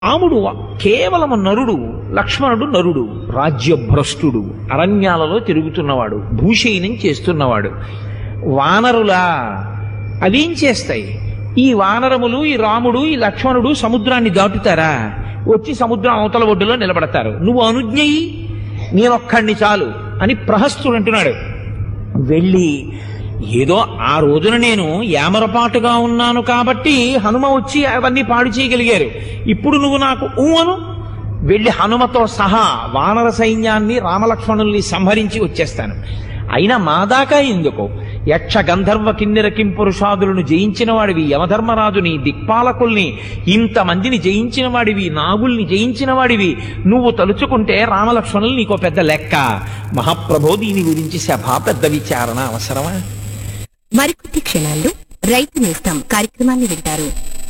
రాముడు కేవలము నరుడు లక్ష్మణుడు నరుడు రాజ్యభ్రష్టుడు అరణ్యాలలో తిరుగుతున్నవాడు భూషయనం చేస్తున్నవాడు వానరులా అవేం చేస్తాయి ఈ వానరములు ఈ రాముడు ఈ లక్ష్మణుడు సముద్రాన్ని దాటుతారా వచ్చి సముద్రం అవతల ఒడ్డులో నిలబడతారు నువ్వు అనుజ్ఞయి నేనొక్కడిని చాలు అని ప్రహస్తుడు అంటున్నాడు వెళ్ళి ఏదో ఆ రోజున నేను యామరపాటుగా ఉన్నాను కాబట్టి హనుమ వచ్చి అవన్నీ పాడు చేయగలిగారు ఇప్పుడు నువ్వు నాకు ఊ అను వెళ్ళి హనుమతో సహా వానర సైన్యాన్ని రామలక్ష్మణుల్ని సంహరించి వచ్చేస్తాను అయినా మా దాకా ఎందుకు యక్ష గంధర్వ కిన్నెర కింపురుషాదులను జయించిన వాడివి యమధర్మరాజుని దిక్పాలకుల్ని ఇంతమందిని జయించిన వాడివి నాగుల్ని జయించిన వాడివి నువ్వు తలుచుకుంటే రామలక్ష్మణులు నీకో పెద్ద లెక్క మహాప్రభో దీని గురించి సభ పెద్ద విచారణ అవసరమా మరికొద్ది క్షణాల్లో రైతు నేస్తం కార్యక్రమాన్ని వింటారు